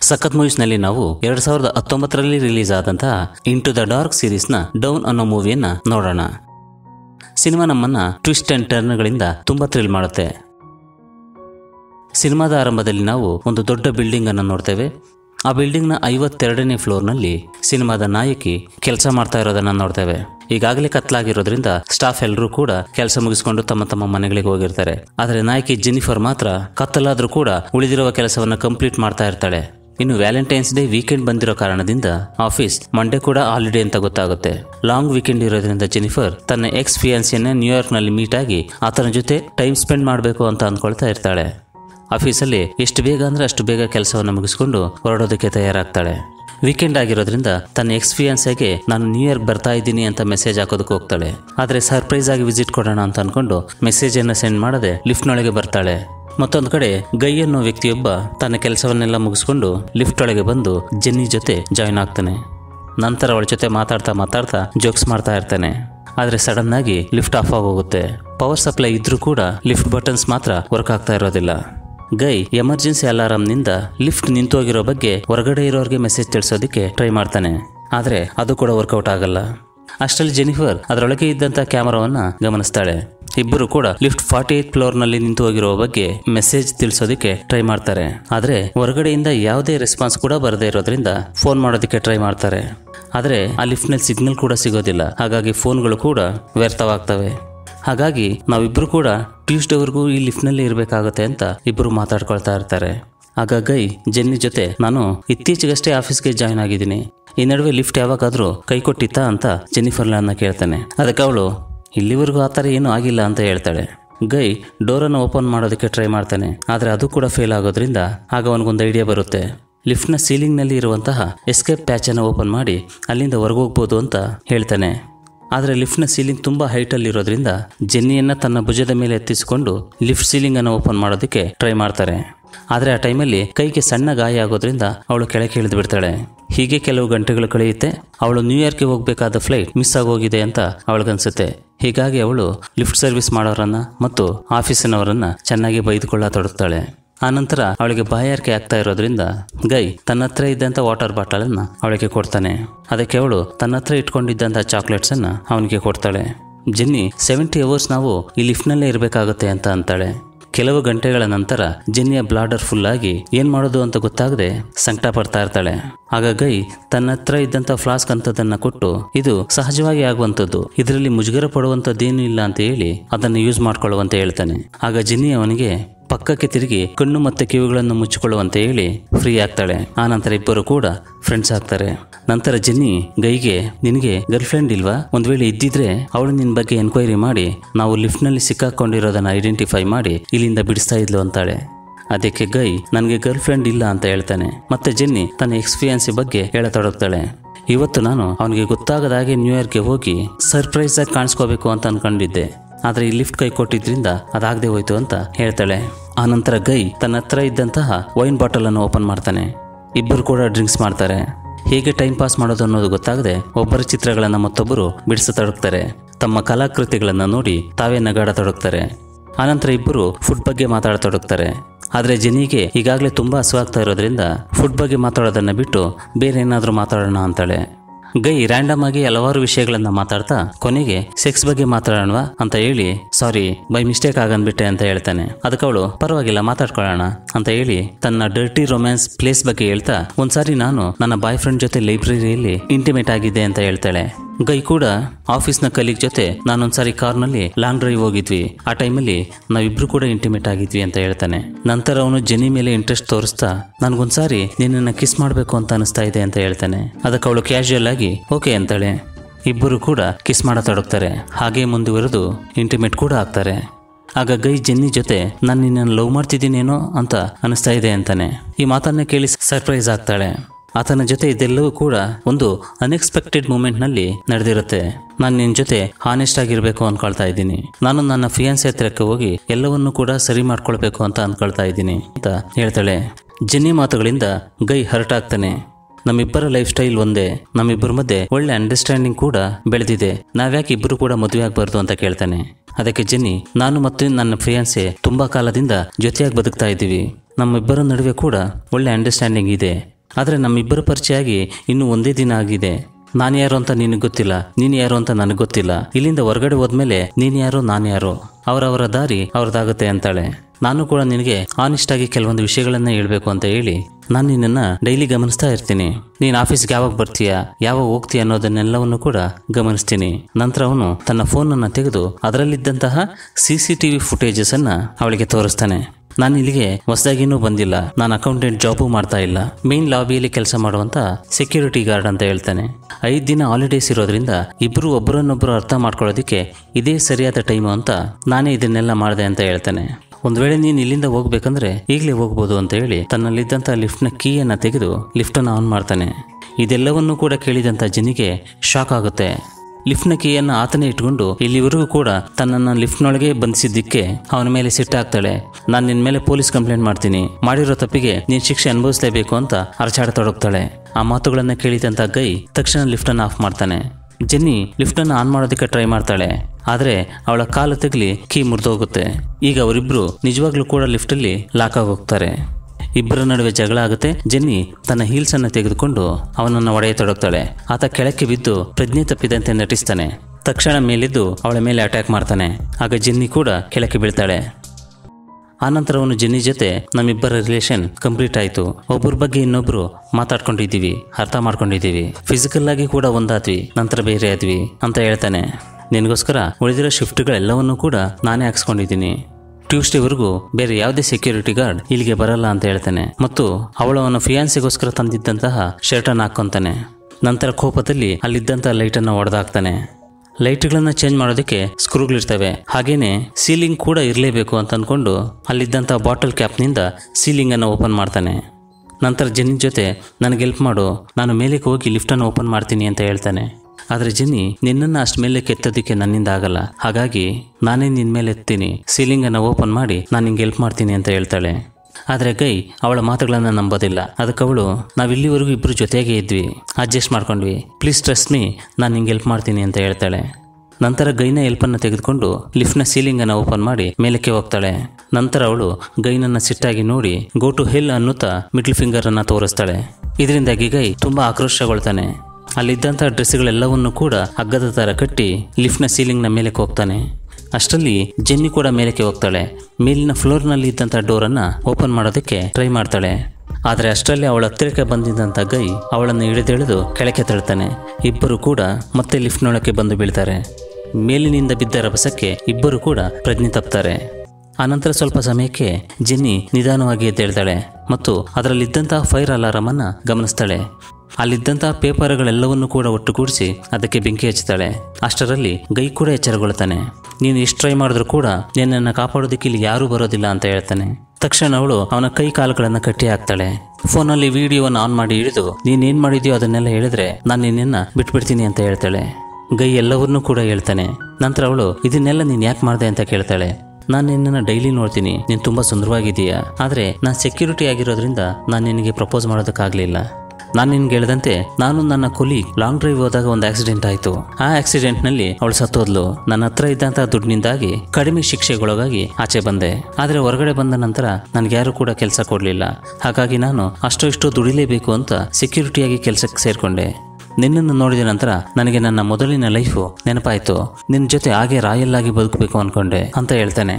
ಸಖತ್ ಮೂವೀಸ್ನಲ್ಲಿ ನಾವು ಎರಡ್ ಸಾವಿರದ ಹತ್ತೊಂಬತ್ತರಲ್ಲಿ ರಿಲೀಸ್ ಆದಂತಹ ಇಂಟು ದ ಡಾರ್ಕ್ ಸೀರೀಸ್ನ ಡೌನ್ ಅನ್ನೋ ಮೂವಿಯನ್ನ ನೋಡೋಣ ಸಿನಿಮಾ ನಮ್ಮನ್ನ ಟ್ವಿಸ್ಟ್ ಅಂಡ್ ಟರ್ನ್ಗಳಿಂದ ತುಂಬಾ ಥ್ರಿಲ್ ಮಾಡುತ್ತೆ ಸಿನಿಮಾದ ಆರಂಭದಲ್ಲಿ ನಾವು ಒಂದು ದೊಡ್ಡ ಬಿಲ್ಡಿಂಗ್ ಅನ್ನು ನೋಡ್ತೇವೆ ಆ ಬಿಲ್ಡಿಂಗ್ನ ಐವತ್ತೆರಡನೇ ಫ್ಲೋರ್ನಲ್ಲಿ ಸಿನಿಮಾದ ನಾಯಕಿ ಕೆಲಸ ಮಾಡ್ತಾ ಇರೋದನ್ನ ನೋಡ್ತೇವೆ ಈಗಾಗಲೇ ಕತ್ಲಾಗಿರೋದ್ರಿಂದ ಸ್ಟಾಫ್ ಎಲ್ಲರೂ ಕೂಡ ಕೆಲಸ ಮುಗಿಸ್ಕೊಂಡು ತಮ್ಮ ತಮ್ಮ ಮನೆಗಳಿಗೆ ಹೋಗಿರ್ತಾರೆ ಆದರೆ ನಾಯಕಿ ಜೆನಿಫರ್ ಮಾತ್ರ ಕತ್ತಲಾದ್ರೂ ಕೂಡ ಉಳಿದಿರುವ ಕೆಲಸವನ್ನ ಕಂಪ್ಲೀಟ್ ಮಾಡ್ತಾ ಇರ್ತಾಳೆ ಇನ್ನು ವ್ಯಾಲೆಂಟೈನ್ಸ್ ಡೇ ವೀಕೆಂಡ್ ಬಂದಿರೋ ಕಾರಣದಿಂದ ಆಫೀಸ್ ಮಂಡೇ ಕೂಡ ಹಾಲಿಡೇ ಅಂತ ಗೊತ್ತಾಗುತ್ತೆ ಲಾಂಗ್ ವೀಕೆಂಡ್ ಇರೋದ್ರಿಂದ ಜೆನಿಫರ್ ತನ್ನ ಎಕ್ಸ್ ಫಿಯಾನ್ಸಿಯನ್ನ ನ್ಯೂಯಾರ್ಕ್ನಲ್ಲಿ ಮೀಟ್ ಆಗಿ ಆತನ ಜೊತೆ ಟೈಮ್ ಸ್ಪೆಂಡ್ ಮಾಡಬೇಕು ಅಂತ ಅಂದ್ಕೊಳ್ತಾ ಇರ್ತಾಳೆ ಆಫೀಸಲ್ಲಿ ಎಷ್ಟು ಬೇಗ ಅಂದ್ರೆ ಅಷ್ಟು ಬೇಗ ಕೆಲಸವನ್ನು ಮುಗಿಸ್ಕೊಂಡು ಹೊರಡೋದಕ್ಕೆ ತಯಾರಾಗ್ತಾಳೆ ವೀಕೆಂಡ್ ಆಗಿರೋದ್ರಿಂದ ತನ್ನ ಎಕ್ಸ್ಪೀರಿಯನ್ಸ್ಗೆ ನಾನು ನ್ಯೂಯಾರ್ಕ್ ಬರ್ತಾ ಇದ್ದೀನಿ ಅಂತ ಮೆಸೇಜ್ ಹಾಕೋದಕ್ಕೆ ಹೋಗ್ತಾಳೆ ಆದರೆ ಸರ್ಪ್ರೈಸ್ ಆಗಿ ವಿಸಿಟ್ ಕೊಡೋಣ ಅಂತ ಅನ್ಕೊಂಡು ಮೆಸೇಜ್ ಅನ್ನ ಸೆಂಡ್ ಮಾಡದೆ ಲಿಫ್ಟ್ನೊಳಗೆ ಬರ್ತಾಳೆ ಮತ್ತೊಂದು ಕಡೆ ಗೈ ಅನ್ನೋ ವ್ಯಕ್ತಿಯೊಬ್ಬ ತನ್ನ ಕೆಲಸವನ್ನೆಲ್ಲ ಮುಗಿಸ್ಕೊಂಡು ಲಿಫ್ಟ್ ಒಳಗೆ ಬಂದು ಜೆನ್ನಿ ಜೊತೆ ಜಾಯಿನ್ ಆಗ್ತಾನೆ ನಂತರ ಅವಳ ಜೊತೆ ಮಾತಾಡ್ತಾ ಮಾತಾಡ್ತಾ ಜೋಕ್ಸ್ ಮಾಡ್ತಾ ಇರ್ತಾನೆ ಆದರೆ ಸಡನ್ ಆಗಿ ಲಿಫ್ಟ್ ಆಫ್ ಆಗೋಗುತ್ತೆ ಪವರ್ ಸಪ್ಲೈ ಇದ್ರೂ ಕೂಡ ಲಿಫ್ಟ್ ಬಟನ್ಸ್ ಮಾತ್ರ ವರ್ಕ್ ಆಗ್ತಾ ಇರೋದಿಲ್ಲ ಗೈ ಎಮರ್ಜೆನ್ಸಿ ಅಲಾರಾಮ್ನಿಂದ ಲಿಫ್ಟ್ ನಿಂತೋಗಿರೋ ಬಗ್ಗೆ ಹೊರಗಡೆ ಇರೋರಿಗೆ ಮೆಸೇಜ್ ತಿಳಿಸೋದಕ್ಕೆ ಟ್ರೈ ಮಾಡ್ತಾನೆ ಆದರೆ ಅದು ಕೂಡ ವರ್ಕೌಟ್ ಆಗಲ್ಲ ಅಷ್ಟರಲ್ಲಿ ಜೆನಿಫರ್ ಅದರೊಳಗೆ ಇದ್ದಂಥ ಕ್ಯಾಮರಾವನ್ನ ಗಮನಿಸ್ತಾಳೆ ಇಬ್ಬರು ಕೂಡ ಲಿಫ್ಟ್ ಫಾರ್ಟಿ ಏಟ್ ಫ್ಲೋರ್ನಲ್ಲಿ ನಿಂತು ಹೋಗಿರುವ ಬಗ್ಗೆ ಮೆಸೇಜ್ ತಿಳಿಸೋದಕ್ಕೆ ಟ್ರೈ ಮಾಡ್ತಾರೆ ಆದರೆ ಹೊರಗಡೆಯಿಂದ ಯಾವುದೇ ರೆಸ್ಪಾನ್ಸ್ ಕೂಡ ಬರದೇ ಇರೋದ್ರಿಂದ ಫೋನ್ ಮಾಡೋದಕ್ಕೆ ಟ್ರೈ ಮಾಡ್ತಾರೆ ಆದರೆ ಆ ಲಿಫ್ಟ್ನಲ್ಲಿ ಸಿಗ್ನಲ್ ಕೂಡ ಸಿಗೋದಿಲ್ಲ ಹಾಗಾಗಿ ಫೋನ್ಗಳು ಕೂಡ ವ್ಯರ್ಥವಾಗ್ತವೆ ಹಾಗಾಗಿ ನಾವಿಬ್ರು ಕೂಡ ಟ್ಯೂಸ್ಡೇವರೆಗೂ ಈ ಲಿಫ್ಟ್ನಲ್ಲಿ ಇರಬೇಕಾಗುತ್ತೆ ಅಂತ ಇಬ್ಬರು ಮಾತಾಡ್ಕೊಳ್ತಾ ಇರ್ತಾರೆ ಆಗ ಗೈ ಜೆನ್ನಿ ಜೊತೆ ನಾನು ಇತ್ತೀಚೆಗಷ್ಟೇ ಆಫೀಸ್ಗೆ ಜಾಯ್ನ್ ಆಗಿದ್ದೀನಿ ಈ ನಡುವೆ ಲಿಫ್ಟ್ ಯಾವಾಗಾದ್ರೂ ಕೈ ಕೊಟ್ಟಿತ್ತಾ ಅಂತ ಜೆನ್ನಿಫರ್ಲನ್ನ ಕೇಳ್ತಾನೆ ಅದಕ್ಕೆ ಅವಳು ಇಲ್ಲಿವರೆಗೂ ಆ ಥರ ಏನೂ ಆಗಿಲ್ಲ ಅಂತ ಹೇಳ್ತಾಳೆ ಗೈ ಡೋರನ್ನು ಓಪನ್ ಮಾಡೋದಕ್ಕೆ ಟ್ರೈ ಮಾಡ್ತಾನೆ ಆದರೆ ಅದು ಕೂಡ ಫೇಲ್ ಆಗೋದ್ರಿಂದ ಆಗ ಅವನಿಗೊಂದು ಐಡಿಯಾ ಬರುತ್ತೆ ಲಿಫ್ಟ್ನ ಸೀಲಿಂಗ್ನಲ್ಲಿ ಇರುವಂತಹ ಎಸ್ಕೇಪ್ ಪ್ಯಾಚನ್ನು ಓಪನ್ ಮಾಡಿ ಅಲ್ಲಿಂದ ಹೊರಗೋಗ್ಬೋದು ಅಂತ ಹೇಳ್ತಾನೆ ಆದರೆ ಲಿಫ್ಟ್ನ ಸೀಲಿಂಗ್ ತುಂಬ ಹೈಟಲ್ಲಿರೋದ್ರಿಂದ ಜೆನ್ನಿಯನ್ನ ತನ್ನ ಭುಜದ ಮೇಲೆ ಎತ್ತಿಸಿಕೊಂಡು ಲಿಫ್ಟ್ ಸೀಲಿಂಗ್ ಅನ್ನು ಓಪನ್ ಮಾಡೋದಕ್ಕೆ ಟ್ರೈ ಮಾಡ್ತಾರೆ ಆದರೆ ಆ ಟೈಮಲ್ಲಿ ಕೈಗೆ ಸಣ್ಣ ಗಾಯ ಆಗೋದ್ರಿಂದ ಅವಳು ಕೆಳಗೆ ಇಳಿದು ಬಿಡ್ತಾಳೆ ಹೀಗೆ ಕೆಲವು ಗಂಟೆಗಳು ಕಳೆಯುತ್ತೆ ಅವಳು ನ್ಯೂಯಾರ್ಕ್ಗೆ ಹೋಗಬೇಕಾದ ಫ್ಲೈಟ್ ಮಿಸ್ ಆಗೋಗಿದೆ ಅಂತ ಅವಳಿಗನ್ಸುತ್ತೆ ಹೀಗಾಗಿ ಅವಳು ಲಿಫ್ಟ್ ಸರ್ವಿಸ್ ಮಾಡೋರನ್ನ ಮತ್ತು ಆಫೀಸಿನವರನ್ನ ಚೆನ್ನಾಗಿ ಬೈದುಕೊಳ್ಳತೊಡಗ್ತಾಳೆ ಆನಂತರ ಅವಳಿಗೆ ಬಾಯಾರಿಕೆ ಆಗ್ತಾ ಇರೋದ್ರಿಂದ ಗೈ ತನ್ನ ಹತ್ರ ಇದ್ದಂಥ ವಾಟರ್ ಬಾಟಲನ್ನು ಅವಳಿಗೆ ಕೊಡ್ತಾನೆ ಅದಕ್ಕೆ ಅವಳು ತನ್ನ ಹತ್ರ ಇಟ್ಕೊಂಡಿದ್ದಂಥ ಚಾಕ್ಲೇಟ್ಸನ್ನು ಅವನಿಗೆ ಕೊಡ್ತಾಳೆ ಜೆನ್ನಿ ಸೆವೆಂಟಿ ಅವರ್ಸ್ ನಾವು ಈ ಲಿಫ್ಟ್ನಲ್ಲೇ ಇರಬೇಕಾಗುತ್ತೆ ಅಂತ ಅಂತಾಳೆ ಕೆಲವು ಗಂಟೆಗಳ ನಂತರ ಜೆನ್ನಿಯ ಬ್ಲಾಡರ್ ಫುಲ್ ಆಗಿ ಏನ್ ಮಾಡೋದು ಅಂತ ಗೊತ್ತಾಗದೆ ಸಂಕಟ ಪಡ್ತಾ ಇರ್ತಾಳೆ ಆಗ ಗೈ ತನ್ನ ಹತ್ರ ಇದ್ದಂತ ಫ್ಲಾಸ್ಕ್ ಅಂತದನ್ನ ಕೊಟ್ಟು ಇದು ಸಹಜವಾಗಿ ಆಗುವಂಥದ್ದು ಇದರಲ್ಲಿ ಮುಜುಗರ ಪಡುವಂಥದ್ದೇನೂ ಇಲ್ಲ ಅಂತ ಹೇಳಿ ಅದನ್ನು ಯೂಸ್ ಮಾಡ್ಕೊಳ್ಳುವಂತೆ ಹೇಳ್ತಾನೆ ಆಗ ಜೆನ್ನಿ ಅವನಿಗೆ ಪಕ್ಕಕ್ಕೆ ತಿರುಗಿ ಕಣ್ಣು ಮತ್ತೆ ಕಿವಿಗಳನ್ನು ಮುಚ್ಚಿಕೊಳ್ಳುವಂತೆ ಹೇಳಿ ಫ್ರೀ ಆಗ್ತಾಳೆ ಆ ನಂತರ ಇಬ್ಬರು ಕೂಡ ಫ್ರೆಂಡ್ಸ್ ಆಗ್ತಾರೆ ನಂತರ ಜೆನ್ನಿ ಗೈಗೆ ನಿನಗೆ ಗರ್ಲ್ ಫ್ರೆಂಡ್ ಇಲ್ವಾ ಒಂದ್ ವೇಳೆ ಇದ್ದಿದ್ರೆ ಅವಳು ನಿನ್ ಬಗ್ಗೆ ಎನ್ಕ್ವೈರಿ ಮಾಡಿ ನಾವು ಲಿಫ್ಟ್ನಲ್ಲಿ ಸಿಕ್ಕಾಕೊಂಡಿರೋದನ್ನ ಐಡೆಂಟಿಫೈ ಮಾಡಿ ಇಲ್ಲಿಂದ ಬಿಡಿಸ್ತಾ ಇದ್ಲು ಅಂತಾಳೆ ಅದಕ್ಕೆ ಗೈ ನನಗೆ ಗರ್ಲ್ ಫ್ರೆಂಡ್ ಇಲ್ಲ ಅಂತ ಹೇಳ್ತಾನೆ ಮತ್ತೆ ಜೆನ್ನಿ ತನ್ನ ಎಕ್ಸ್ಪೀರಿಯನ್ಸ್ ಬಗ್ಗೆ ಹೇಳತೊಡಗ್ತಾಳೆ ಇವತ್ತು ನಾನು ಅವನಿಗೆ ಗೊತ್ತಾಗದ ಹಾಗೆ ನ್ಯೂಯಾರ್ಕ್ಗೆ ಹೋಗಿ ಸರ್ಪ್ರೈಸ್ ಆಗಿ ಕಾಣಿಸ್ಕೋಬೇಕು ಅಂತ ಅನ್ಕೊಂಡಿದ್ದೆ ಆದ್ರೆ ಈ ಲಿಫ್ಟ್ ಕೈ ಕೊಟ್ಟಿದ್ರಿಂದ ಅದಾಗದೆ ಹೋಯ್ತು ಅಂತ ಹೇಳ್ತಾಳೆ ಆನಂತರ ಗೈ ತನ್ನ ಹತ್ರ ಇದ್ದಂತಹ ವೈನ್ ಬಾಟಲ್ ಅನ್ನು ಓಪನ್ ಮಾಡ್ತಾನೆ ಇಬ್ಬರು ಕೂಡ ಡ್ರಿಂಕ್ಸ್ ಮಾಡ್ತಾರೆ ಹೇಗೆ ಟೈಮ್ ಪಾಸ್ ಮಾಡೋದು ಅನ್ನೋದು ಗೊತ್ತಾಗದೆ ಒಬ್ಬರ ಚಿತ್ರಗಳನ್ನು ಮತ್ತೊಬ್ಬರು ಬಿಡಿಸತೊಡಗ್ತಾರೆ ತಮ್ಮ ಕಲಾಕೃತಿಗಳನ್ನು ನೋಡಿ ತಾವೇ ನಗಾಡತೊಡಗ್ತಾರೆ ಆನಂತರ ಇಬ್ಬರು ಫುಡ್ ಬಗ್ಗೆ ಮಾತಾಡತೊಡಗ್ತಾರೆ ಆದರೆ ಜೆನಿಗೆ ಈಗಾಗಲೇ ತುಂಬ ಹಸುವಾಗ್ತಾ ಇರೋದ್ರಿಂದ ಫುಡ್ ಬಗ್ಗೆ ಮಾತಾಡೋದನ್ನ ಬಿಟ್ಟು ಬೇರೆ ಏನಾದರೂ ಮಾತಾಡೋಣ ಅಂತಾಳೆ ಗೈ ರ್ಯಾಂಡಮ್ ಆಗಿ ಹಲವಾರು ವಿಷಯಗಳನ್ನ ಮಾತಾಡ್ತಾ ಕೊನೆಗೆ ಸೆಕ್ಸ್ ಬಗ್ಗೆ ಮಾತಾಡೋಣವಾ ಅಂತ ಹೇಳಿ ಸಾರಿ ಬೈ ಮಿಸ್ಟೇಕ್ ಆಗನ್ಬಿಟ್ಟೆ ಅಂತ ಹೇಳ್ತಾನೆ ಅದಕ್ಕೆ ಅವಳು ಪರವಾಗಿಲ್ಲ ಮಾತಾಡ್ಕೊಳ್ಳೋಣ ಅಂತ ಹೇಳಿ ತನ್ನ ಡರ್ಟಿ ರೊಮ್ಯಾನ್ಸ್ ಪ್ಲೇಸ್ ಬಗ್ಗೆ ಹೇಳ್ತಾ ಒಂದ್ಸಾರಿ ನಾನು ನನ್ನ ಬಾಯ್ ಫ್ರೆಂಡ್ ಜೊತೆ ಲೈಬ್ರರಿಯಲ್ಲಿ ಇಂಟಿಮೇಟ್ ಆಗಿದ್ದೆ ಅಂತ ಹೇಳ್ತಾಳೆ ಗೈ ಕೂಡ ಆಫೀಸ್ನ ಕಲೀಗ್ ಜೊತೆ ನಾನೊಂದ್ಸಾರಿ ಕಾರ್ನಲ್ಲಿ ಲಾಂಗ್ ಡ್ರೈವ್ ಹೋಗಿದ್ವಿ ಆ ಟೈಮಲ್ಲಿ ನಾವಿಬ್ರು ಕೂಡ ಇಂಟಿಮೇಟ್ ಆಗಿದ್ವಿ ಅಂತ ಹೇಳ್ತಾನೆ ನಂತರ ಅವನು ಜೆನಿ ಮೇಲೆ ಇಂಟ್ರೆಸ್ಟ್ ತೋರಿಸ್ತಾ ನನ್ಗೊಂದ್ಸಾರಿ ನಿನ್ನನ್ನು ಕಿಸ್ ಮಾಡಬೇಕು ಅಂತ ಅನಿಸ್ತಾ ಇದೆ ಅಂತ ಹೇಳ್ತಾನೆ ಅದಕ್ಕೆ ಅವಳು ಕ್ಯಾಶುಯಲ್ ಆಗಿ ಓಕೆ ಅಂತಾಳೆ ಇಬ್ಬರು ಕೂಡ ಕಿಸ್ ಮಾಡತೊಡಗ್ತಾರೆ ಹಾಗೆ ಮುಂದುವರೆದು ಇಂಟಿಮೇಟ್ ಕೂಡ ಆಗ್ತಾರೆ ಆಗ ಗೈ ಜೆನ್ನಿ ಜೊತೆ ನಾನು ನಿನ್ನನ್ನು ಲವ್ ಮಾಡ್ತಿದ್ದೀನೇನೋ ಅಂತ ಅನಿಸ್ತಾ ಇದೆ ಅಂತಾನೆ ಈ ಮಾತನ್ನ ಕೇಳಿ ಸರ್ಪ್ರೈಸ್ ಆಗ್ತಾಳೆ ಆತನ ಜೊತೆ ಇದೆಲ್ಲವೂ ಕೂಡ ಒಂದು ಅನ್ಎಕ್ಸ್ಪೆಕ್ಟೆಡ್ ಮೂಮೆಂಟ್ನಲ್ಲಿ ನಡೆದಿರುತ್ತೆ ನಾನು ನಿನ್ನ ಜೊತೆ ಹಾನೆಸ್ಟ್ ಆಗಿರಬೇಕು ಅನ್ಕೊಳ್ತಾ ಇದ್ದೀನಿ ನಾನು ನನ್ನ ಫಿಯಾನ್ಸಿ ಹತ್ರಕ್ಕೆ ಹೋಗಿ ಎಲ್ಲವನ್ನೂ ಕೂಡ ಸರಿ ಮಾಡ್ಕೊಳ್ಬೇಕು ಅಂತ ಅನ್ಕೊಳ್ತಾ ಇದ್ದೀನಿ ಅಂತ ಹೇಳ್ತಾಳೆ ಜೆನ್ನಿ ಮಾತುಗಳಿಂದ ಗೈ ಹರ್ಟ್ ಆಗ್ತಾನೆ ನಮ್ಮಿಬ್ಬರ ಲೈಫ್ ಸ್ಟೈಲ್ ಒಂದೇ ನಮ್ಮಿಬ್ಬರ ಮಧ್ಯೆ ಒಳ್ಳೆ ಅಂಡರ್ಸ್ಟ್ಯಾಂಡಿಂಗ್ ಕೂಡ ಬೆಳೆದಿದೆ ನಾವ್ಯಾಕೆ ಇಬ್ಬರು ಕೂಡ ಮದುವೆ ಆಗಬಾರ್ದು ಅಂತ ಕೇಳ್ತಾನೆ ಅದಕ್ಕೆ ಜೆನ್ನಿ ನಾನು ಮತ್ತು ನನ್ನ ಫಿಯಾನ್ಸೆ ತುಂಬಾ ಕಾಲದಿಂದ ಜೊತೆಯಾಗಿ ಬದುಕ್ತಾ ಇದ್ದೀವಿ ನಮ್ಮಿಬ್ಬರ ನಡುವೆ ಕೂಡ ಒಳ್ಳೆ ಅಂಡರ್ಸ್ಟ್ಯಾಂಡಿಂಗ್ ಇದೆ ಆದರೆ ನಮ್ಮಿಬ್ಬರ ಪರಿಚಯ ಆಗಿ ಇನ್ನೂ ಒಂದೇ ದಿನ ಆಗಿದೆ ನಾನು ಯಾರು ಅಂತ ನಿನಗೆ ಗೊತ್ತಿಲ್ಲ ನೀನು ಯಾರು ಅಂತ ನನಗೆ ಗೊತ್ತಿಲ್ಲ ಇಲ್ಲಿಂದ ಹೊರಗಡೆ ಹೋದ್ಮೇಲೆ ನೀನು ಯಾರು ನಾನು ಯಾರು ಅವರವರ ದಾರಿ ಅವ್ರದ್ದಾಗುತ್ತೆ ಅಂತಾಳೆ ನಾನು ಕೂಡ ನಿನಗೆ ಆನೆಸ್ಟ್ ಆಗಿ ಕೆಲವೊಂದು ವಿಷಯಗಳನ್ನ ಹೇಳ್ಬೇಕು ಅಂತ ಹೇಳಿ ನಾನು ನಿನ್ನನ್ನು ಡೈಲಿ ಗಮನಿಸ್ತಾ ಇರ್ತೀನಿ ನೀನು ಆಫೀಸ್ಗೆ ಯಾವಾಗ ಬರ್ತೀಯಾ ಯಾವಾಗ ಹೋಗ್ತೀಯ ಅನ್ನೋದನ್ನೆಲ್ಲವನ್ನು ಕೂಡ ಗಮನಿಸ್ತೀನಿ ನಂತರ ಅವನು ತನ್ನ ಫೋನನ್ನು ತೆಗೆದು ಅದರಲ್ಲಿದ್ದಂತಹ C C T V footages ಅನ್ನ ಅವಳಿಗೆ ತೋರಿಸ್ತಾನೆ ನಾನು ಇಲ್ಲಿಗೆ ಹೊಸದಾಗಿನೂ ಬಂದಿಲ್ಲ ನಾನು ಅಕೌಂಟೆಂಟ್ ಜಾಬು ಮಾಡ್ತಾ ಇಲ್ಲ ಮೇನ್ ಲಾಬಿಯಲ್ಲಿ ಕೆಲಸ ಮಾಡುವಂತ ಸೆಕ್ಯೂರಿಟಿ ಗಾರ್ಡ್ ಅಂತ ಹೇಳ್ತಾನೆ ಐದು ದಿನ ಹಾಲಿಡೇಸ್ ಇರೋದ್ರಿಂದ ಇಬ್ಬರು ಒಬ್ಬರನ್ನೊಬ್ಬರು ಅರ್ಥ ಮಾಡ್ಕೊಳ್ಳೋದಕ್ಕೆ ಇದೇ ಸರಿಯಾದ ಟೈಮು ಅಂತ ನಾನೇ ಇದನ್ನೆಲ್ಲ ಮಾಡಿದೆ ಅಂತ ಹೇಳ್ತಾನೆ ಒಂದು ವೇಳೆ ನೀನು ಇಲ್ಲಿಂದ ಹೋಗ್ಬೇಕಂದ್ರೆ ಈಗಲೇ ಹೋಗ್ಬೋದು ಅಂತ ಹೇಳಿ ತನ್ನಲ್ಲಿದ್ದಂಥ ಲಿಫ್ಟ್ನ ಕೀಯನ್ನು ತೆಗೆದು ಲಿಫ್ಟನ್ನು ಆನ್ ಮಾಡ್ತಾನೆ ಇದೆಲ್ಲವನ್ನೂ ಕೂಡ ಕೇಳಿದಂಥ ಜನಿಗೆ ಶಾಕ್ ಆಗುತ್ತೆ ಲಿಫ್ಟ್ನ ಕೀಯನ್ನು ಆತನೇ ಇಟ್ಕೊಂಡು ಇಲ್ಲಿವರೆಗೂ ಕೂಡ ತನ್ನನ್ನು ಲಿಫ್ಟ್ನೊಳಗೆ ಬಂಧಿಸಿದ್ದಕ್ಕೆ ಅವನ ಮೇಲೆ ಸಿಟ್ಟಾಗ್ತಾಳೆ ನಾನು ನಿನ್ನ ಮೇಲೆ ಪೊಲೀಸ್ ಕಂಪ್ಲೇಂಟ್ ಮಾಡ್ತೀನಿ ಮಾಡಿರೋ ತಪ್ಪಿಗೆ ನೀನು ಶಿಕ್ಷೆ ಅನುಭವಿಸಲೇಬೇಕು ಅಂತ ಅರಚಾಡತೊಡಗ್ತಾಳೆ ಆ ಮಾತುಗಳನ್ನು ಕೇಳಿದಂಥ ಗೈ ತಕ್ಷಣ ಲಿಫ್ಟನ್ನು ಆಫ್ ಮಾಡ್ತಾನೆ ಜೆನ್ನಿ ಲಿಫ್ಟನ್ನು ಆನ್ ಮಾಡೋದಕ್ಕೆ ಟ್ರೈ ಮಾಡ್ತಾಳೆ ಆದರೆ ಅವಳ ಕಾಲು ತಗಲಿ ಕೀ ಮುರಿದೋಗುತ್ತೆ ಈಗ ಅವರಿಬ್ರು ನಿಜವಾಗ್ಲೂ ಕೂಡ ಲಿಫ್ಟಲ್ಲಿ ಲಾಕ್ ಆಗೋಗ್ತಾರೆ ಇಬ್ಬರ ನಡುವೆ ಜಗಳ ಆಗುತ್ತೆ ಜೆನ್ನಿ ತನ್ನ ಹೀಲ್ಸ್ ಅನ್ನು ತೆಗೆದುಕೊಂಡು ಅವನನ್ನು ಒಡೆಯತೊಡಗ್ತಾಳೆ ಆತ ಕೆಳಕ್ಕೆ ಬಿದ್ದು ಪ್ರಜ್ಞೆ ತಪ್ಪಿದಂತೆ ನಟಿಸ್ತಾನೆ ತಕ್ಷಣ ಮೇಲಿದ್ದು ಅವಳ ಮೇಲೆ ಅಟ್ಯಾಕ್ ಮಾಡ್ತಾನೆ ಆಗ ಜೆನ್ನಿ ಕೂಡ ಕೆಳಕ್ಕೆ ಬೀಳ್ತಾಳೆ ಆನಂತರ ಅವನು ಜೆನ್ನಿ ಜೊತೆ ನಮ್ಮಿಬ್ಬರ ರಿಲೇಷನ್ ಕಂಪ್ಲೀಟ್ ಆಯಿತು ಒಬ್ಬರ ಬಗ್ಗೆ ಇನ್ನೊಬ್ರು ಮಾತಾಡ್ಕೊಂಡಿದ್ದೀವಿ ಅರ್ಥ ಮಾಡ್ಕೊಂಡಿದ್ದೀವಿ ಫಿಸಿಕಲ್ ಆಗಿ ಕೂಡ ಒಂದಾದ್ವಿ ನಂತರ ಬೇರೆ ಆದ್ವಿ ಅಂತ ಹೇಳ್ತಾನೆ ನಿನಗೋಸ್ಕರ ಉಳಿದಿರೋ ಶಿಫ್ಟ್ಗಳೆಲ್ಲವನ್ನೂ ಕೂಡ ನಾನೇ ಹಾಕ್ಸ್ಕೊಂಡಿದ್ದೀನಿ ಟ್ಯೂಸ್ಡೇವರೆಗೂ ಬೇರೆ ಯಾವುದೇ ಸೆಕ್ಯೂರಿಟಿ ಗಾರ್ಡ್ ಇಲ್ಲಿಗೆ ಬರಲ್ಲ ಅಂತ ಹೇಳ್ತಾನೆ ಮತ್ತು ಅವಳು ಅವನ ಫಿಯಾನ್ಸಿಗೋಸ್ಕರ ತಂದಿದ್ದಂತಹ ಶರ್ಟನ್ನು ಹಾಕ್ಕೊಂತಾನೆ ನಂತರ ಕೋಪದಲ್ಲಿ ಅಲ್ಲಿದ್ದಂಥ ಲೈಟನ್ನು ಒಡೆದಾಕ್ತಾನೆ ಲೈಟ್ಗಳನ್ನು ಚೇಂಜ್ ಮಾಡೋದಕ್ಕೆ ಸ್ಕ್ರೂಗಳಿರ್ತವೆ ಹಾಗೇನೆ ಸೀಲಿಂಗ್ ಕೂಡ ಇರಲೇಬೇಕು ಅಂತ ಅಂದ್ಕೊಂಡು ಅಲ್ಲಿದ್ದಂಥ ಬಾಟಲ್ ಕ್ಯಾಪ್ನಿಂದ ಸೀಲಿಂಗನ್ನು ಓಪನ್ ಮಾಡ್ತಾನೆ ನಂತರ ಜೆನ್ನಿ ಜೊತೆ ನನಗೆ ಹೆಲ್ಪ್ ಮಾಡು ನಾನು ಮೇಲಕ್ಕೆ ಹೋಗಿ ಲಿಫ್ಟನ್ನು ಓಪನ್ ಮಾಡ್ತೀನಿ ಅಂತ ಹೇಳ್ತಾನೆ ಆದರೆ ಜೆನ್ನಿ ನಿನ್ನನ್ನು ಅಷ್ಟು ಮೇಲೆ ಕೆತ್ತೋದಕ್ಕೆ ನನ್ನಿಂದ ಆಗಲ್ಲ ಹಾಗಾಗಿ ನಾನೇ ನಿನ್ನ ಮೇಲೆ ಎತ್ತೀನಿ ಸೀಲಿಂಗನ್ನು ಓಪನ್ ಮಾಡಿ ನಾನು ನಿಂಗೆ ಹೆಲ್ಪ್ ಮಾಡ್ತೀನಿ ಅಂತ ಹೇಳ್ತಾಳೆ ಆದರೆ ಗೈ ಅವಳ ಮಾತುಗಳನ್ನು ನಂಬೋದಿಲ್ಲ ಅದಕ್ಕೆ ಅವಳು ನಾವು ಇಲ್ಲಿವರೆಗೂ ಇಬ್ಬರು ಜೊತೆಗೆ ಇದ್ವಿ ಅಡ್ಜಸ್ಟ್ ಮಾಡ್ಕೊಂಡ್ವಿ ಪ್ಲೀಸ್ ಟ್ರಸ್ಟ್ ಮೀ ನಾನು ನಿಂಗೆ ಹೆಲ್ಪ್ ಮಾಡ್ತೀನಿ ಅಂತ ಹೇಳ್ತಾಳೆ ನಂತರ ಗೈನ ಹೆಲ್ಪನ್ನು ತೆಗೆದುಕೊಂಡು ಲಿಫ್ಟ್ನ ಸೀಲಿಂಗನ್ನು ಓಪನ್ ಮಾಡಿ ಮೇಲಕ್ಕೆ ಹೋಗ್ತಾಳೆ ನಂತರ ಅವಳು ಗೈನನ್ನು ಸಿಟ್ಟಾಗಿ ನೋಡಿ ಗೋ ಟು ಹೆಲ್ ಅನ್ನುತ್ತಾ ಮಿಡ್ಲ್ ಫಿಂಗರನ್ನು ತೋರಿಸ್ತಾಳೆ ಇದರಿಂದಾಗಿ ಗೈ ತುಂಬ ಆಕ್ರೋಶಗೊಳ್ತಾನೆ ಅಲ್ಲಿದ್ದಂಥ ಡ್ರೆಸ್ಗಳೆಲ್ಲವನ್ನು ಕೂಡ ಹಗ್ಗದ ಥರ ಕಟ್ಟಿ ಲಿಫ್ಟ್ನ ಸೀಲಿಂಗ್ನ ಮೇಲಕ್ಕೆ ಹೋಗ್ತಾನೆ ಅಷ್ಟರಲ್ಲಿ ಜೆನ್ನಿ ಕೂಡ ಮೇಲಕ್ಕೆ ಹೋಗ್ತಾಳೆ ಮೇಲಿನ ಫ್ಲೋರ್ನಲ್ಲಿ ಇದ್ದಂಥ ಡೋರನ್ನು ಓಪನ್ ಮಾಡೋದಕ್ಕೆ ಟ್ರೈ ಮಾಡ್ತಾಳೆ ಆದರೆ ಅಷ್ಟರಲ್ಲಿ ಅವಳ ಹತ್ತಿರಕ್ಕೆ ಬಂದಿದ್ದಂಥ ಗೈ ಅವಳನ್ನು ಹಿಡಿದೆಳೆದು ಕೆಳಕ್ಕೆ ತಳ್ತಾನೆ ಇಬ್ಬರು ಕೂಡ ಮತ್ತೆ ಲಿಫ್ಟ್ನೊಳಕ್ಕೆ ಬಂದು ಬೀಳ್ತಾರೆ ಮೇಲಿನಿಂದ ಬಿದ್ದ ರಭಸಕ್ಕೆ ಇಬ್ಬರು ಕೂಡ ಪ್ರಜ್ಞೆ ತಪ್ತಾರೆ ಆನಂತರ ಸ್ವಲ್ಪ ಸಮಯಕ್ಕೆ ಜೆನ್ನಿ ನಿಧಾನವಾಗಿ ಎದ್ದೇಳ್ತಾಳೆ ಮತ್ತು ಅದರಲ್ಲಿದ್ದಂತಹ ಫೈರ್ ಅಲಾರಮ್ ಅನ್ನ ಗಮನಿಸ್ತಾಳೆ ಅಲ್ಲಿದ್ದಂತಹ ಪೇಪರ್ಗಳೆಲ್ಲವನ್ನೂ ಕೂಡ ಒಟ್ಟುಗೂಡಿಸಿ ಅದಕ್ಕೆ ಬೆಂಕಿ ಹಚ್ಚುತ್ತಾಳೆ ಅಷ್ಟರಲ್ಲಿ ಗೈ ಕೂಡ ಎಚ್ಚರಗೊಳ್ತಾನೆ ನೀನು ಎಷ್ಟು ಟ್ರೈ ಮಾಡಿದ್ರೂ ಕೂಡ ನಿನ್ನನ್ನು ಕಾಪಾಡೋದಕ್ಕೆ ಇಲ್ಲಿ ಯಾರೂ ಬರೋದಿಲ್ಲ ಅಂತ ಹೇಳ್ತಾನೆ ತಕ್ಷಣ ಅವಳು ಅವನ ಕೈ ಕಾಲುಗಳನ್ನು ಕಟ್ಟಿ ಹಾಕ್ತಾಳೆ ಫೋನಲ್ಲಿ ವಿಡಿಯೋವನ್ನು ಆನ್ ಮಾಡಿ ಹಿಡಿದು ನೀನೇನು ಮಾಡಿದ್ಯೋ ಅದನ್ನೆಲ್ಲ ಹೇಳಿದ್ರೆ ನಾನು ನಿನ್ನನ್ನು ಬಿಟ್ಬಿಡ್ತೀನಿ ಅಂತ ಹೇಳ್ತಾಳೆ ಗೈ ಎಲ್ಲವನ್ನೂ ಕೂಡ ಹೇಳ್ತಾನೆ ನಂತರ ಅವಳು ಇದನ್ನೆಲ್ಲ ನೀನು ಯಾಕೆ ಮಾಡಿದೆ ಅಂತ ಕೇಳ್ತಾಳೆ ನಾನು ನಿನ್ನನ್ನು ಡೈಲಿ ನೋಡ್ತೀನಿ ನೀನು ತುಂಬ ಸುಂದರವಾಗಿದೆಯಾ ಆದರೆ ನಾನು ಸೆಕ್ಯೂರಿಟಿ ಆಗಿರೋದ್ರಿಂದ ನಾನು ನಿನಗೆ ಪ್ರಪೋಸ್ ಮಾಡೋದಕ್ಕಾಗಲಿಲ್ಲ ನಾನು ನಿನ್ಗೆ ಹೇಳ್ದಂತೆ ನಾನು ನನ್ನ ಕೊಲಿ ಲಾಂಗ್ ಡ್ರೈವ್ ಹೋದಾಗ ಒಂದು ಆಕ್ಸಿಡೆಂಟ್ ಆಯಿತು ಆ ಆಕ್ಸಿಡೆಂಟ್ನಲ್ಲಿ ಅವಳು ಸತ್ತೋದ್ಲು ನನ್ನ ಹತ್ರ ಇದ್ದಂಥ ದುಡ್ಡಿನಿಂದಾಗಿ ಕಡಿಮೆ ಶಿಕ್ಷೆಗೊಳಗಾಗಿ ಆಚೆ ಬಂದೆ ಆದರೆ ಹೊರಗಡೆ ಬಂದ ನಂತರ ನನಗೆ ಯಾರು ಕೂಡ ಕೆಲಸ ಕೊಡಲಿಲ್ಲ ಹಾಗಾಗಿ ನಾನು ಅಷ್ಟೋ ಇಷ್ಟೋ ದುಡಿಲೇಬೇಕು ಅಂತ ಸೆಕ್ಯೂರಿಟಿಯಾಗಿ ಕೆಲಸಕ್ಕೆ ಸೇರಿಕೊಂಡೆ ನಿನ್ನನ್ನು ನೋಡಿದ ನಂತರ ನನಗೆ ನನ್ನ ಮೊದಲಿನ ಲೈಫು ನೆನಪಾಯಿತು ನಿನ್ನ ಜೊತೆ ಹಾಗೆ ರಾಯಲ್ ಆಗಿ ಬದುಕಬೇಕು ಅನ್ಕೊಂಡೆ ಅಂತ ಹೇಳ್ತಾನೆ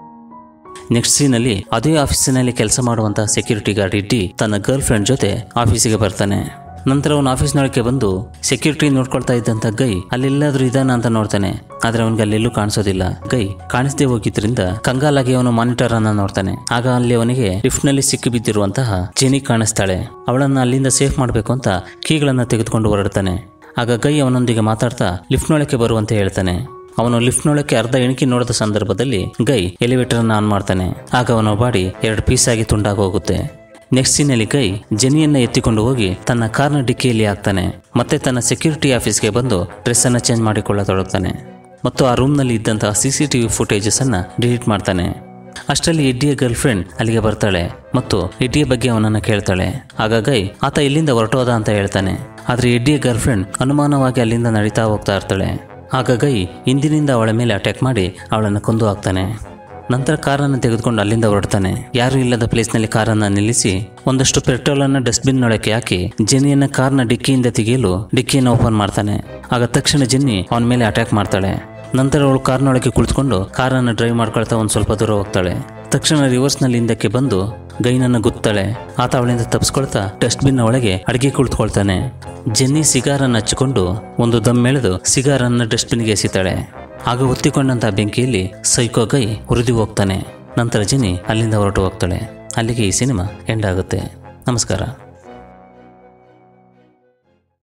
ನೆಕ್ಸ್ಟ್ ಸೀನಲ್ಲಿ ಅದೇ ಆಫೀಸಿನಲ್ಲಿ ಕೆಲಸ ಮಾಡುವಂತ ಸೆಕ್ಯೂರಿಟಿ ಗಾರ್ಡ್ ಇಡ್ಡಿ ತನ್ನ ಗರ್ಲ್ ಫ್ರೆಂಡ್ ಜೊತೆ ಆಫೀಸಿಗೆ ಬರ್ತಾನೆ ನಂತರ ಅವನು ಆಫೀಸ್ನೊಳಗೆ ಬಂದು ಸೆಕ್ಯೂರಿಟಿ ನೋಡ್ಕೊಳ್ತಾ ಇದ್ದಂಥ ಗೈ ಅಲ್ಲೆಲ್ಲಾದ್ರೂ ಇದಾನ ಅಂತ ನೋಡ್ತಾನೆ ಆದ್ರೆ ಅವನಿಗೆ ಅಲ್ಲೆಲ್ಲೂ ಕಾಣಿಸೋದಿಲ್ಲ ಗೈ ಕಾಣಿಸದೆ ಹೋಗಿದ್ರಿಂದ ಕಂಗಾಲಾಗಿ ಅವನು ಮಾನಿಟರ್ ಅನ್ನ ನೋಡ್ತಾನೆ ಆಗ ಅಲ್ಲಿ ಅವನಿಗೆ ಲಿಫ್ಟ್ ನಲ್ಲಿ ಸಿಕ್ಕಿ ಬಿದ್ದಿರುವಂತಹ ಜೆನಿ ಕಾಣಿಸ್ತಾಳೆ ಅವಳನ್ನ ಅಲ್ಲಿಂದ ಸೇಫ್ ಮಾಡಬೇಕು ಅಂತ ಕೀಗಳನ್ನ ತೆಗೆದುಕೊಂಡು ಹೊರಡ್ತಾನೆ ಆಗ ಗೈ ಅವನೊಂದಿಗೆ ಮಾತಾಡ್ತಾ ಲಿಫ್ಟ್ನೊಳಕ್ಕೆ ಬರುವಂತೆ ಹೇಳ್ತಾನೆ ಅವನು ಲಿಫ್ಟ್ನೊಳಕ್ಕೆ ಅರ್ಧ ಎಣಿಕೆ ನೋಡಿದ ಸಂದರ್ಭದಲ್ಲಿ ಗೈ ಎಲಿವೇಟರ್ ಅನ್ನು ಆನ್ ಮಾಡ್ತಾನೆ ಆಗ ಅವನ ಬಾಡಿ ಎರಡು ಪೀಸ್ ಆಗಿ ತುಂಡಾಗಿ ಹೋಗುತ್ತೆ ನೆಕ್ಸ್ಟ್ ಸೀನಲ್ಲಿ ಗೈ ಜೆನಿಯನ್ನ ಎತ್ತಿಕೊಂಡು ಹೋಗಿ ತನ್ನ ಕಾರ್ನ ಡಿಕ್ಕಿಯಲ್ಲಿ ಹಾಕ್ತಾನೆ ಮತ್ತೆ ತನ್ನ ಸೆಕ್ಯೂರಿಟಿ ಆಫೀಸ್ಗೆ ಬಂದು ಡ್ರೆಸ್ ಅನ್ನ ಚೇಂಜ್ ಮಾಡಿಕೊಳ್ಳತೊಡಗ್ತಾನೆ ಮತ್ತು ಆ ರೂಮ್ನಲ್ಲಿ ಇದ್ದಂತಹ C C T V footages ಅನ್ನ ಡಿಲೀಟ್ ಮಾಡ್ತಾನೆ ಅಷ್ಟರಲ್ಲಿ ಎಡ್ಡಿಯ ಗರ್ಲ್ ಫ್ರೆಂಡ್ ಅಲ್ಲಿಗೆ ಬರ್ತಾಳೆ ಮತ್ತು ಎಡ್ಡಿಯ ಬಗ್ಗೆ ಅವನನ್ನು ಕೇಳ್ತಾಳೆ ಆಗ ಗೈ ಆತ ಇಲ್ಲಿಂದ ಹೊರಟೋದ ಅಂತ ಹೇಳ್ತಾನೆ ಆದ್ರೆ ಎಡ್ಡಿಯ ಗರ್ಲ್ ಫ್ರೆಂಡ್ ಅನುಮಾನವಾಗಿ ಅಲ್ಲಿಂದ ನಡೀತಾ ಹೋಗ್ತಾ ಇರ್ತಾಳೆ ಆಗ ಗೈ ಹಿಂದಿನಿಂದ ಅವಳ ಮೇಲೆ ಅಟ್ಯಾಕ್ ಮಾಡಿ ಅವಳನ್ನು ಕೊಂದು ಹಾಕ್ತಾನೆ ನಂತರ ಕಾರನ್ನು ತೆಗೆದುಕೊಂಡು ಅಲ್ಲಿಂದ ಹೊರಡ್ತಾನೆ ಯಾರು ಇಲ್ಲದ ಪ್ಲೇಸ್ನಲ್ಲಿ ಕಾರನ್ನ ನಿಲ್ಲಿಸಿ ಒಂದಷ್ಟು ಪೆಟ್ರೋಲ್ ಅನ್ನ ಡಸ್ಟ್ಬಿನ್ ಒಳಕ್ಕೆ ಹಾಕಿ ಜೆನ್ನಿಯನ್ನ ಕಾರ್ನ ಡಿಕ್ಕಿಯಿಂದ ತೆಗೆಯಲು ಡಿಕ್ಕಿಯನ್ನು ಓಪನ್ ಮಾಡ್ತಾನೆ ಆಗ ತಕ್ಷಣ ಜೆನ್ನಿ ಅವನ ಮೇಲೆ ಅಟ್ಯಾಕ್ ಮಾಡ್ತಾಳೆ ನಂತರ ಅವಳು ಕಾರ್ನೊಳಗೆ ಕುಳಿತುಕೊಂಡು ಕಾರನ್ನು ಡ್ರೈವ್ ಮಾಡ್ಕೊಳ್ತಾ ಒಂದು ಸ್ವಲ್ಪ ದೂರ ಹೋಗ್ತಾಳೆ ತಕ್ಷಣ ರಿವರ್ಸ್ನಲ್ಲಿ ಹಿಂದಕ್ಕೆ ಬಂದು ಗೈನನ್ನು ಗುತ್ತಾಳೆ ಆತ ಅವಳಿಂದ ತಪ್ಪಿಸ್ಕೊಳ್ತಾ ಡಸ್ಟ್ಬಿನ್ ಒಳಗೆ ಅಡಿಗೆ ಕುಳಿತುಕೊಳ್ತಾನೆ ಜೆನ್ನಿ ಸಿಗಾರನ್ನು ಹಚ್ಚಿಕೊಂಡು ಒಂದು ದಮ್ ಎಳೆದು ಸಿಗಾರನ್ನು ಡಸ್ಟ್ಬಿನ್ಗೆ ಎಸಿತಾಳೆ ಆಗ ಒತ್ತಿಕೊಂಡಂತ ಬೆಂಕಿಯಲ್ಲಿ ಸೈಕೋ ಗೈ ಉರಿದು ಹೋಗ್ತಾನೆ ನಂತರ ಜೆನ್ನಿ ಅಲ್ಲಿಂದ ಹೊರಟು ಹೋಗ್ತಾಳೆ ಅಲ್ಲಿಗೆ ಈ ಸಿನಿಮಾ ಎಂಡ್ ಆಗುತ್ತೆ ನಮಸ್ಕಾರ